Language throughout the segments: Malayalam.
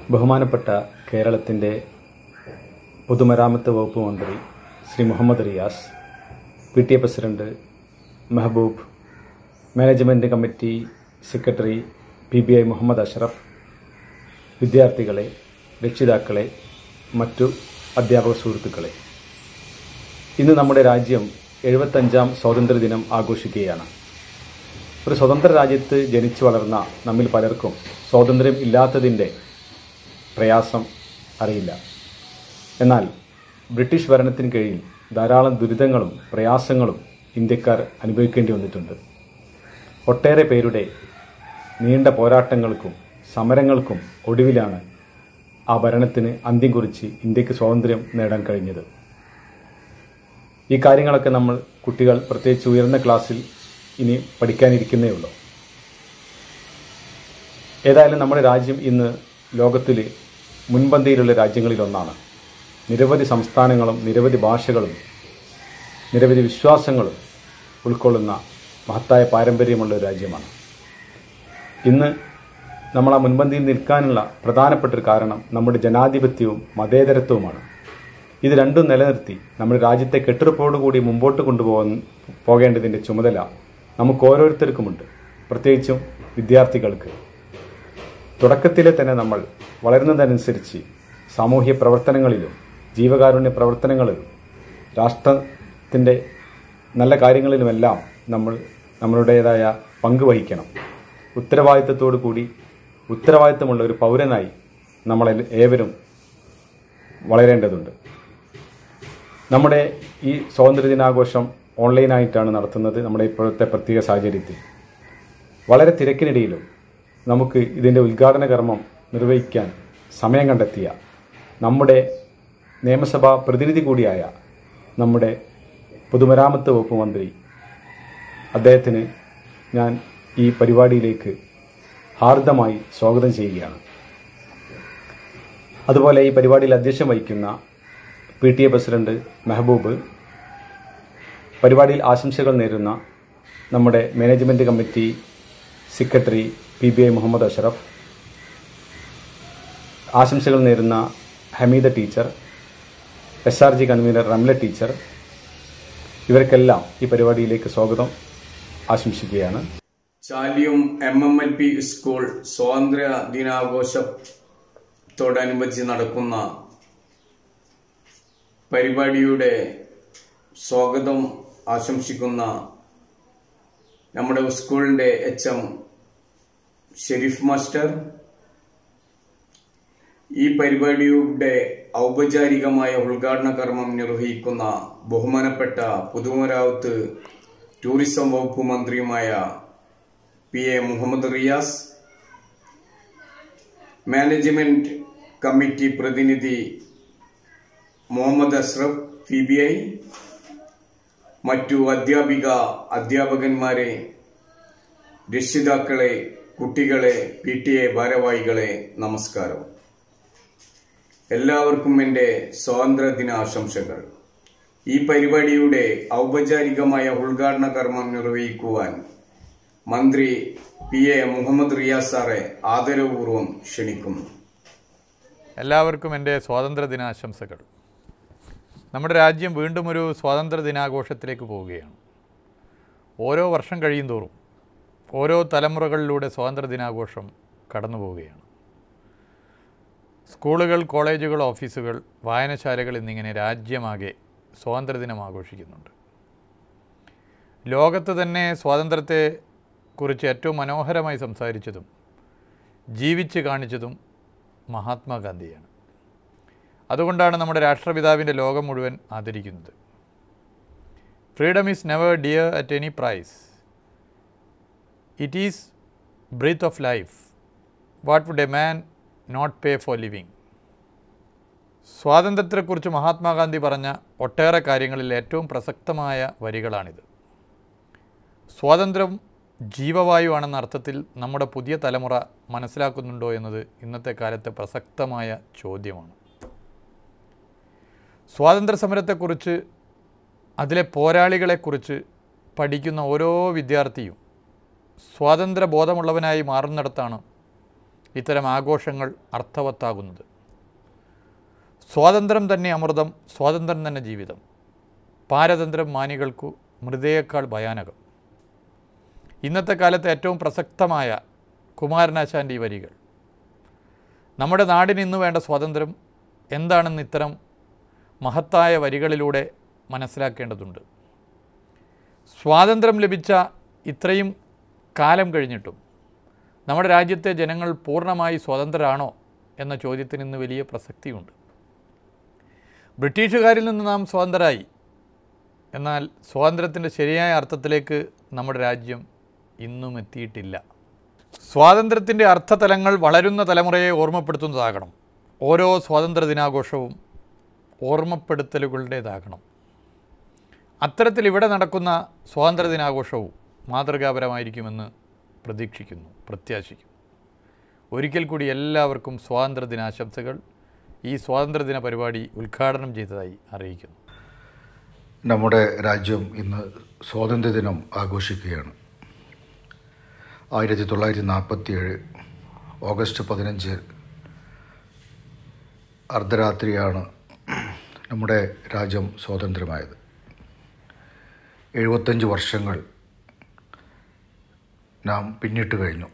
ബഹുമാനപ്പെട്ട കേരളത്തിൻ്റെ പൊതുമരാമത്ത് വകുപ്പ് മന്ത്രി Shri Muhammad Riyas P T A president Mehboob management committee secretary P B I Muhammad Ashraf വിദ്യാർത്ഥികളെ രക്ഷിതാക്കളെ മറ്റു അധ്യാപക സുഹൃത്തുക്കളെ ഇന്ന് നമ്മുടെ രാജ്യം എഴുപത്തഞ്ചാം സ്വാതന്ത്ര്യദിനം ആഘോഷിക്കുകയാണ് ഒരു സ്വതന്ത്ര രാജ്യത്ത് ജനിച്ചു വളർന്ന നമ്മിൽ പലർക്കും സ്വാതന്ത്ര്യം ഇല്ലാത്തതിൻ്റെ പ്രയാസം അറിയില്ല എന്നാൽ ബ്രിട്ടീഷ് ഭരണത്തിന് കീഴിൽ ധാരാളം ദുരിതങ്ങളും പ്രയാസങ്ങളും ഇന്ത്യക്കാർ അനുഭവിക്കേണ്ടി വന്നിട്ടുണ്ട് ഒട്ടേറെ പേരുടെ നീണ്ട പോരാട്ടങ്ങൾക്കും സമരങ്ങൾക്കും ഒടുവിലാണ് ആ ഭരണത്തിന് അന്ത്യം കുറിച്ച് ഇന്ത്യക്ക് സ്വാതന്ത്ര്യം നേടാൻ കഴിഞ്ഞത് ഈ കാര്യങ്ങളൊക്കെ നമ്മൾ കുട്ടികൾ പ്രത്യേകിച്ച് ഉയർന്ന ക്ലാസ്സിൽ ഇനി പഠിക്കാനിരിക്കുന്നേ ഉള്ളൂ ഏതായാലും നമ്മുടെ രാജ്യം ഇന്ന് ലോകത്തിൽ മുൻപന്തിയിലുള്ള രാജ്യങ്ങളിലൊന്നാണ് നിരവധി സംസ്ഥാനങ്ങളും നിരവധി ഭാഷകളും നിരവധി വിശ്വാസങ്ങളും ഉൾക്കൊള്ളുന്ന മഹത്തായ പാരമ്പര്യമുള്ള ഒരു രാജ്യമാണ് ഇന്ന് നമ്മൾ ആ മുൻപന്തിയിൽ നിൽക്കാനുള്ള പ്രധാനപ്പെട്ട ഒരു കാരണം നമ്മുടെ ജനാധിപത്യവും മതേതരത്വവുമാണ് ഇത് രണ്ടും നിലനിർത്തി നമ്മുടെ രാജ്യത്തെ കെട്ടുറപ്പോടുകൂടി മുമ്പോട്ട് കൊണ്ടുപോകാൻ പോകേണ്ടതിൻ്റെ ചുമതല നമുക്ക് ഓരോരുത്തർക്കുമുണ്ട് പ്രത്യേകിച്ചും വിദ്യാർത്ഥികൾക്ക് തുടക്കത്തിലെ തന്നെ നമ്മൾ വളരുന്നതനുസരിച്ച് സാമൂഹ്യ പ്രവർത്തനങ്ങളിലും ജീവകാരുണ്യ പ്രവർത്തനങ്ങളിലും രാഷ്ട്രത്തിൻ്റെ നല്ല കാര്യങ്ങളിലുമെല്ലാം നമ്മൾ നമ്മളുടേതായ പങ്ക് വഹിക്കണം ഉത്തരവാദിത്തത്തോടു കൂടി ഉത്തരവാദിത്തമുള്ള ഒരു പൗരനായി നമ്മൾ ഏവരും വളരേണ്ടതുണ്ട് നമ്മുടെ ഈ സ്വാതന്ത്ര്യദിനാഘോഷം ഓൺലൈനായിട്ടാണ് നടത്തുന്നത് നമ്മുടെ ഇപ്പോഴത്തെ പ്രത്യേക സാഹചര്യത്തിൽ വളരെ തിരക്കിനിടയിലും നമുക്ക് ഇതിൻ്റെ ഉദ്ഘാടന കർമ്മം നിർവഹിക്കാൻ സമയം കണ്ടെത്തിയ നമ്മുടെ നിയമസഭാ പ്രതിനിധി കൂടിയായ നമ്മുടെ പൊതുമരാമത്ത് വകുപ്പ് മന്ത്രി അദ്ദേഹത്തിന് ഞാൻ ഈ പരിപാടിയിലേക്ക് ഹാർദമായി സ്വാഗതം ചെയ്യുകയാണ് അതുപോലെ ഈ പരിപാടിയിൽ അധ്യക്ഷം വഹിക്കുന്ന P T A president Mehboob പരിപാടിയിൽ ആശംസകൾ നേരുന്ന നമ്മുടെ management committee secretary P B I Muhammad Ashraf ആശംസകൾ നേരുന്ന Hameeda teacher S R G convener Ramla teacher ഇവർക്കെല്ലാം ഈ പരിപാടിയിലേക്ക് സ്വാഗതം ആശംസിക്കുകയാണ് ചാലിയും M M L P school സ്വാതന്ത്ര്യ ദിനാഘോഷത്തോടനുബന്ധിച്ച് നടക്കുന്ന പരിപാടിയുടെ സ്വാഗതം ആശംസിക്കുന്ന നമ്മുടെ സ്കൂളിന്റെ എച്ച് എം ഷെരീഫ് മാസ്റ്റർ ഈ പരിപാടിയുടെ ഔപചാരികമായ ഉദ്ഘാടന കർമ്മം നിർവഹിക്കുന്ന ബഹുമാനപ്പെട്ട പുതുമരാവത്ത് ടൂറിസം വകുപ്പ് മന്ത്രിയുമായ P A Muhammad Riyas management committee പ്രതിനിധി Muhammad Ashraf P B I മറ്റു അധ്യാപിക അധ്യാപകന്മാരെ രക്ഷിതാക്കളെ കുട്ടികളെ പി ടി എ ഭാരവാഹികളെ നമസ്കാരം എല്ലാവർക്കും എൻ്റെ സ്വാതന്ത്ര്യ ദിനാശംസകൾ ഈ പരിപാടിയുടെ ഔപചാരികമായ ഉദ്ഘാടന കർമ്മം നിർവഹിക്കുവാൻ മന്ത്രി പി എ മുഹമ്മദ് റിയാസ് സാറെ ആദരവപൂർവ്വം ക്ഷണിക്കുന്നു എല്ലാവർക്കും എൻ്റെ സ്വാതന്ത്ര്യ ദിനാശംസകൾ നമ്മുടെ രാജ്യം വീണ്ടും ഒരു സ്വാതന്ത്ര്യ ദിനാഘോഷത്തിലേക്ക് പോവുകയാണ് ഓരോ വർഷം കഴിയും തോറും ഓരോ തലമുറകളിലൂടെ സ്വാതന്ത്ര്യ ദിനാഘോഷം കടന്നു പോവുകയാണ് സ്കൂളുകൾ കോളേജുകൾ ഓഫീസുകൾ വായനശാലകൾ എന്നിങ്ങനെ രാജ്യമാകെ സ്വാതന്ത്ര്യദിനം ആഘോഷിക്കുന്നുണ്ട് ലോകത്ത് തന്നെ സ്വാതന്ത്ര്യത്തെ കുറിച്ച് ഏറ്റവും മനോഹരമായി സംസാരിച്ചതും ജീവിച്ച് കാണിച്ചതും മഹാത്മാഗാന്ധിയാണ് അതുകൊണ്ടാണ് നമ്മുടെ രാഷ്ട്രപിതാവിൻ്റെ ലോകം മുഴുവൻ ആദരിക്കുന്നത് freedom is never dear at any price it is breath of life what would a man not pay for living സ്വാതന്ത്ര്യത്തെക്കുറിച്ച് മഹാത്മാഗാന്ധി പറഞ്ഞ ഒട്ടേറെ കാര്യങ്ങളിൽ ഏറ്റവും പ്രസക്തമായ വരികളാണിത് സ്വാതന്ത്ര്യം ജീവവായുവാണെന്ന അർത്ഥത്തിൽ നമ്മുടെ പുതിയ തലമുറ മനസ്സിലാക്കുന്നുണ്ടോ എന്നത് ഇന്നത്തെ കാലത്തെ പ്രസക്തമായ ചോദ്യമാണ് സ്വാതന്ത്ര്യ സമരത്തെക്കുറിച്ച് അതിലെ പോരാളികളെക്കുറിച്ച് പഠിക്കുന്ന ഓരോ വിദ്യാർത്ഥിയും സ്വാതന്ത്ര്യ ബോധമുള്ളവനായി മാറുന്നിടത്താണ് ഇത്തരം ആഘോഷങ്ങൾ അർത്ഥവത്താകുന്നത് സ്വാതന്ത്ര്യം തന്നെ അമൃതം സ്വാതന്ത്ര്യം തന്നെ ജീവിതം പാരതന്ത്ര്യം മാനികൾക്കു മൃതയേക്കാൾ ഭയാനകം ഇന്നത്തെ കാലത്ത് ഏറ്റവും പ്രസക്തമായ കുമാരനാശാൻ്റെ ഈ വരികൾ നമ്മുടെ നാടിന് ഇന്ന് വേണ്ട സ്വാതന്ത്ര്യം എന്താണെന്ന് ഇത്തരം മഹത്തായ വരികളിലൂടെ മനസ്സിലാക്കേണ്ടതുണ്ട് സ്വാതന്ത്ര്യം ലഭിച്ച ഇത്രയും കാലം കഴിഞ്ഞിട്ടും നമ്മുടെ രാജ്യത്തെ ജനങ്ങൾ പൂർണ്ണമായി സ്വതന്ത്രരാണോ എന്ന ചോദ്യത്തിന് ഇന്ന് വലിയ പ്രസക്തിയുണ്ട് ബ്രിട്ടീഷുകാരിൽ നിന്ന് നാം സ്വതന്ത്രരായി എന്നാൽ സ്വാതന്ത്ര്യത്തിൻ്റെ ശരിയായ അർത്ഥത്തിലേക്ക് നമ്മുടെ രാജ്യം ഇന്നും എത്തിയിട്ടില്ല സ്വാതന്ത്ര്യത്തിൻ്റെ അർത്ഥതലങ്ങൾ വളരുന്ന തലമുറയെ ഓർമ്മപ്പെടുത്തുന്നതാകണം ഓരോ സ്വാതന്ത്ര്യ ദിനാഘോഷവും ഓർമ്മപ്പെടുത്തലുകളുടേതാകണം അത്തരത്തിൽ ഇവിടെ നടക്കുന്ന സ്വാതന്ത്ര്യ ദിനാഘോഷവും മാതൃകാപരമായിരിക്കുമെന്ന് പ്രതീക്ഷിക്കുന്നു പ്രത്യാശിക്കുന്നു ഒരിക്കൽ കൂടി എല്ലാവർക്കും സ്വാതന്ത്ര്യ ദിനാശംസകൾ ഈ സ്വാതന്ത്ര്യദിന പരിപാടി ഉദ്ഘാടനം ചെയ്തതായി അറിയിക്കുന്നു നമ്മുടെ രാജ്യം ഇന്ന് സ്വാതന്ത്ര്യദിനം ആഘോഷിക്കുകയാണ് ആയിരത്തി തൊള്ളായിരത്തി നാൽപ്പത്തിയേഴ് ഓഗസ്റ്റ് പതിനഞ്ച് അർദ്ധരാത്രിയാണ് നമ്മുടെ രാജ്യം സ്വാതന്ത്ര്യമായത് എഴുപത്തഞ്ച് വർഷങ്ങൾ നാം പിന്നിട്ട് കഴിഞ്ഞു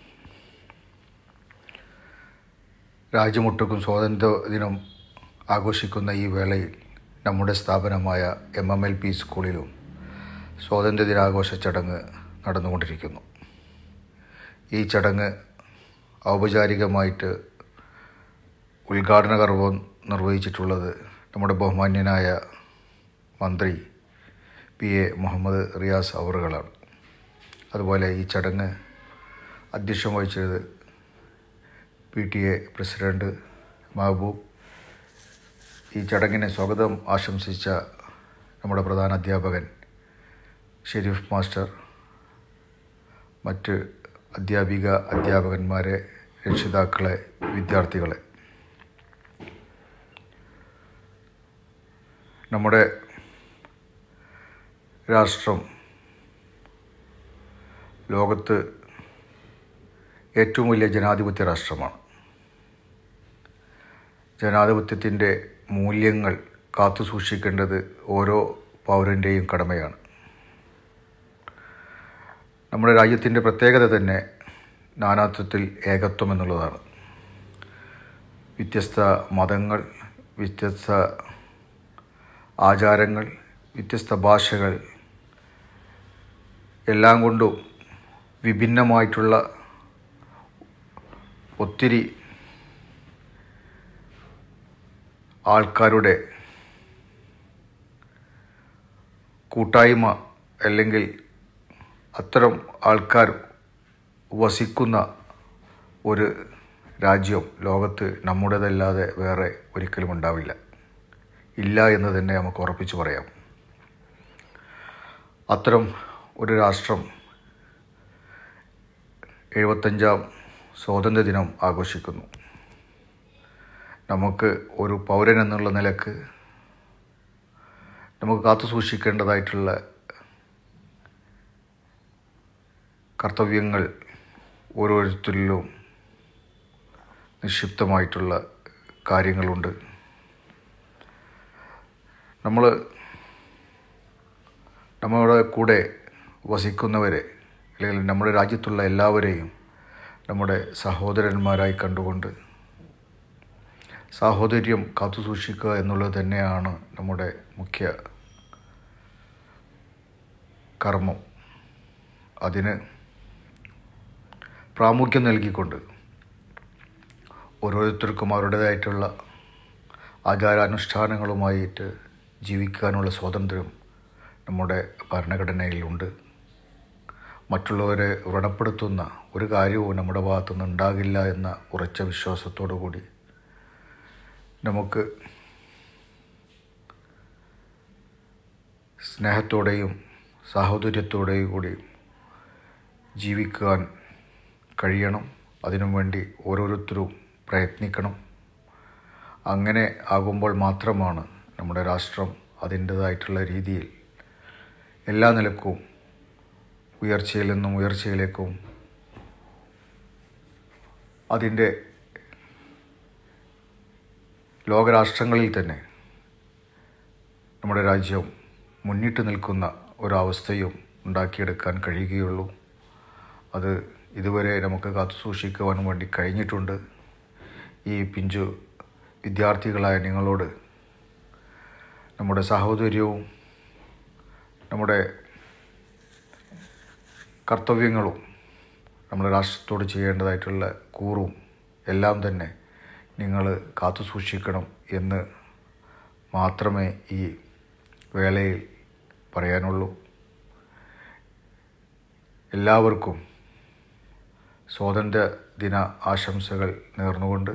രാജ്യമൊട്ടുക്കും സ്വാതന്ത്ര്യ ദിനം ആഘോഷിക്കുന്ന ഈ വേളയിൽ നമ്മുടെ സ്ഥാപനമായ എം എം എൽ പി സ്കൂളിലും സ്വാതന്ത്ര്യ ദിനാഘോഷ ചടങ്ങ് നടന്നുകൊണ്ടിരിക്കുന്നു ഈ ചടങ്ങ് ഔപചാരികമായിട്ട് ഉദ്ഘാടന കർമ്മം നിർവഹിച്ചിട്ടുള്ളത് നമ്മുടെ ബഹുമാന്യനായ മന്ത്രി പി എ മുഹമ്മദ് റിയാസ് അവറുകളാണ് അതുപോലെ ഈ ചടങ്ങ് അധ്യക്ഷം വഹിച്ചത് P T A president Mehboob ഈ ചടങ്ങിനെ സ്വാഗതം ആശംസിച്ച നമ്മുടെ പ്രധാന അധ്യാപകൻ ഷെരീഫ് മാസ്റ്റർ മറ്റ് അധ്യാപിക അധ്യാപകന്മാരെ രക്ഷിതാക്കളെ വിദ്യാർത്ഥികളെ നമ്മുടെ രാഷ്ട്രം ലോകത്ത് ഏറ്റവും വലിയ ജനാധിപത്യ രാഷ്ട്രമാണ് ജനാധിപത്യത്തിൻ്റെ മൂല്യങ്ങൾ കാത്തു സൂക്ഷിക്കേണ്ടത് ഓരോ പൗരൻ്റെയും കടമയാണ് നമ്മുടെ രാജ്യത്തിൻ്റെ പ്രത്യേകത തന്നെ നാനാത്വത്തിൽ ഏകത്വം എന്നുള്ളതാണ് വ്യത്യസ്ത മതങ്ങൾ വ്യത്യസ്ത ആചാരങ്ങൾ വ്യത്യസ്ത ഭാഷകൾ എല്ലാം കൊണ്ടും വിഭിന്നമായിട്ടുള്ള ഒത്തിരി ആൾക്കാരുടെ കൂട്ടായ്മ അല്ലെങ്കിൽ അത്തരം ആൾക്കാർ വസിക്കുന്ന ഒരു രാജ്യം ലോകത്ത് നമ്മുടേതല്ലാതെ വേറെ ഒരിക്കലും ഉണ്ടാവില്ല ഇല്ല എന്ന് തന്നെ നമുക്ക് ഉറപ്പിച്ചു പറയാം അത്തരം ഒരു രാഷ്ട്രം എഴുപത്തഞ്ചാം സ്വാതന്ത്ര്യ ദിനം ആഘോഷിക്കുന്നു നമുക്ക് ഒരു പൗരൻ എന്നുള്ള നിലക്ക് നമുക്ക് കാത്തു സൂക്ഷിക്കേണ്ടതായിട്ടുള്ള കർത്തവ്യങ്ങൾ ഓരോരുത്തരിലും നിക്ഷിപ്തമായിട്ടുള്ള കാര്യങ്ങളുണ്ട് നമ്മൾ നമ്മുടെ കൂടെ വസിക്കുന്നവരെ അല്ലെങ്കിൽ നമ്മുടെ രാജ്യത്തുള്ള എല്ലാവരെയും നമ്മുടെ സഹോദരന്മാരായി കണ്ടുകൊണ്ട് സാഹോദര്യം കാത്തുസൂക്ഷിക്കുക എന്നുള്ളത് തന്നെയാണ് നമ്മുടെ മുഖ്യ കർമ്മം അതിന് പ്രാമുഖ്യം നൽകിക്കൊണ്ട് ഓരോരുത്തർക്കും അവരുടേതായിട്ടുള്ള ആചാരാനുഷ്ഠാനങ്ങളുമായിട്ട് ജീവിക്കാനുള്ള സ്വാതന്ത്ര്യം നമ്മുടെ ഭരണഘടനയിലുണ്ട് മറ്റുള്ളവരെ വ്രണപ്പെടുത്തുന്ന ഒരു കാര്യവും നമ്മുടെ ഭാഗത്തുനിന്ന് ഉണ്ടാകില്ല എന്ന ഉറച്ച വിശ്വാസത്തോടു കൂടി നമുക്ക് സ്നേഹത്തോടെയും സാഹോദര്യത്തോടെയും കൂടി ജീവിക്കാൻ കഴിയണം അതിനു വേണ്ടി ഓരോരുത്തരും പ്രയത്നിക്കണം അങ്ങനെ ആകുമ്പോൾ മാത്രമാണ് നമ്മുടെ രാഷ്ട്രം അതിൻ്റേതായിട്ടുള്ള രീതിയിൽ എല്ലാ നിലക്കും ഉയർച്ചയിൽ നിന്നും ഉയർച്ചയിലേക്കും അതിൻ്റെ ലോകരാഷ്ട്രങ്ങളിൽ തന്നെ നമ്മുടെ രാജ്യം മുന്നിട്ട് നിൽക്കുന്ന ഒരവസ്ഥയും ഉണ്ടാക്കിയെടുക്കാൻ കഴിയുകയുള്ളൂ അത് ഇതുവരെ നമുക്ക് കാത്തു സൂക്ഷിക്കുവാൻ വേണ്ടി കഴിഞ്ഞിട്ടുണ്ട് ഈ പിഞ്ചു വിദ്യാർത്ഥികളായ നിങ്ങളോട് നമ്മുടെ സഹോദര്യവും നമ്മുടെ കർത്തവ്യങ്ങളും നമ്മുടെ രാഷ്ട്രത്തോട് ചെയ്യേണ്ടതായിട്ടുള്ള കൂറും എല്ലാം തന്നെ നിങ്ങൾ കാത്തു സൂക്ഷിക്കണം എന്ന് മാത്രമേ ഈ വേളയിൽ പറയാനുള്ളൂ എല്ലാവർക്കും സ്വാതന്ത്ര്യ ദിന ആശംസകൾ നേർന്നുകൊണ്ട്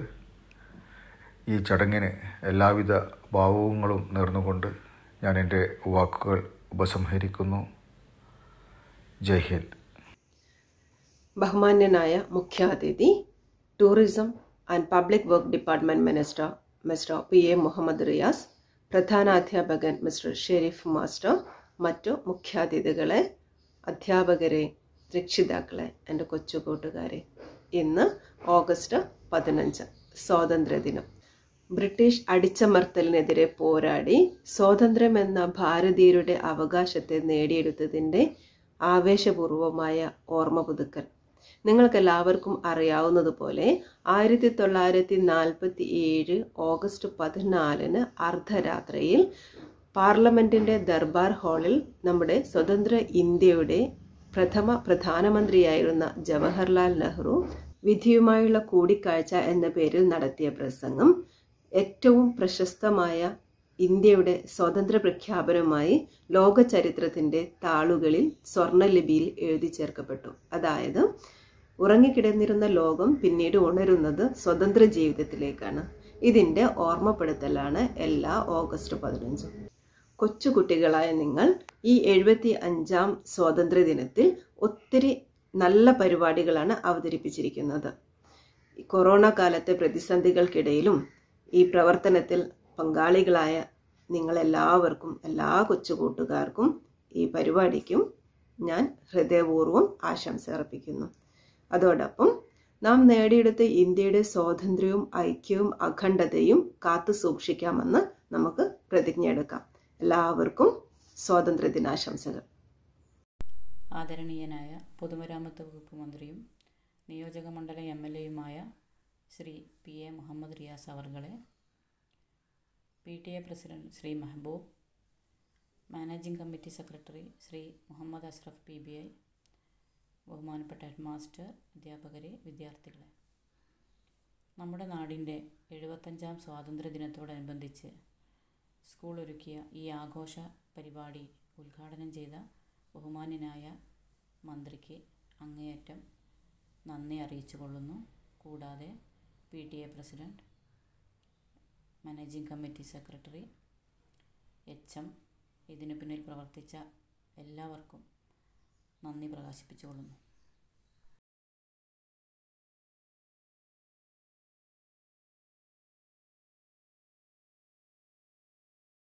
ഈ ചടങ്ങിന് എല്ലാവിധ ഭാവങ്ങളും നേർന്നുകൊണ്ട് ഞാൻ എൻ്റെ വാക്കുകൾ ഉപസംഹരിക്കുന്നു ജയ് ഹിന്ദ് ബഹുമാന്യനായ മുഖ്യാതിഥി tourism and public work department minister mister P A Muhammad Riyas പ്രധാനാധ്യാപകൻ മിസ്റ്റർ ഷെരീഫ് മാസ്റ്റർ മറ്റു മുഖ്യാതിഥികളെ അധ്യാപകരെ രക്ഷിതാക്കളെ എൻ്റെ കൊച്ചു കൂട്ടുകാരെ ഇന്ന് ഓഗസ്റ്റ് പതിനഞ്ച് സ്വാതന്ത്ര്യദിനം ബ്രിട്ടീഷ് അടിച്ചമർത്തലിനെതിരെ പോരാടി സ്വാതന്ത്ര്യമെന്ന ഭാരതീയരുടെ അവകാശത്തെ നേടിയെടുത്തതിൻ്റെ ആവേശപൂർവമായ ഓർമ്മ പുതുക്കൽ നിങ്ങൾക്കെല്ലാവർക്കും അറിയാവുന്നതുപോലെ ആയിരത്തി തൊള്ളായിരത്തി നാൽപ്പത്തി ഏഴ് ഓഗസ്റ്റ് പതിനാലിന് അർദ്ധരാത്രിയിൽ പാർലമെന്റിന്റെ ദർബാർ ഹാളിൽ നമ്മുടെ സ്വതന്ത്ര ഇന്ത്യയുടെ പ്രഥമ പ്രധാനമന്ത്രിയായിരുന്ന ജവഹർലാൽ നെഹ്റു വിധിയുമായുള്ള കൂടിക്കാഴ്ച എന്ന പേരിൽ നടത്തിയ പ്രസംഗം ഏറ്റവും പ്രശസ്തമായ ഇന്ത്യയുടെ സ്വാതന്ത്ര്യ പ്രഖ്യാപനവുമായി ലോക ചരിത്രത്തിന്റെ താളുകളിൽ സ്വർണ്ണലിപിയിൽ എഴുതി ചേർക്കപ്പെട്ടു അതായത് ഉറങ്ങിക്കിടന്നിരുന്ന ലോകം പിന്നീട് ഉണരുന്നത് സ്വതന്ത്ര ജീവിതത്തിലേക്കാണ് ഇതിന്റെ ഓർമ്മപ്പെടുത്തലാണ് എല്ലാ ഓഗസ്റ്റ് പതിനഞ്ചും കൊച്ചുകുട്ടികളായ നിങ്ങൾ ഈ എഴുപത്തി അഞ്ചാം സ്വാതന്ത്ര്യ ദിനത്തിൽ ഒത്തിരി നല്ല പരിപാടികളാണ് അവതരിപ്പിച്ചിരിക്കുന്നത് ഈ കൊറോണ കാലത്തെ പ്രതിസന്ധികൾക്കിടയിലും ഈ പ്രവർത്തനത്തിൽ പങ്കാളികളായ നിങ്ങളെല്ലാവർക്കും എല്ലാ കൊച്ചുകൂട്ടുകാർക്കും ഈ പരിപാടിക്കും ഞാൻ ഹൃദയപൂർവ്വം ആശംസ അർപ്പിക്കുന്നു അതോടൊപ്പം നാം നേടിയെടുത്ത ഇന്ത്യയുടെ സ്വാതന്ത്ര്യവും ഐക്യവും അഖണ്ഡതയും കാത്തു സൂക്ഷിക്കാമെന്ന് നമുക്ക് പ്രതിജ്ഞ എടുക്കാം എല്ലാവർക്കും സ്വാതന്ത്ര്യ ദിനാശംസകൾ ആദരണീയനായ പൊതുമരാമത്ത് വകുപ്പ് മന്ത്രിയും നിയോജക മണ്ഡലം എം എൽ എയുമായ ശ്രീ പി എ മുഹമ്മദ് റിയാസ് അവർകളെ P T A president Shri Mehboob managing committee secretary Shri Muhammad Ashraf P B I ബഹുമാനപ്പെട്ട ഹെഡ് മാസ്റ്റർ അധ്യാപകരെ വിദ്യാർത്ഥികളെ നമ്മുടെ നാടിൻ്റെ എഴുപത്തഞ്ചാം സ്വാതന്ത്ര്യ ദിനത്തോടനുബന്ധിച്ച് സ്കൂൾ ഒരുക്കിയ ഈ ആഘോഷ പരിപാടി ഉദ്ഘാടനം ചെയ്ത ബഹുമാന്യനായ മന്ത്രിക്ക് അങ്ങേയറ്റം നന്ദി അറിയിച്ചു കൊള്ളുന്നു കൂടാതെ P T A president managing committee secretary H M ഇതിനു പിന്നിൽ പ്രവർത്തിച്ച എല്ലാവർക്കും നന്ദി പ്രകാശിപ്പിച്ചു കൊള്ളുന്നു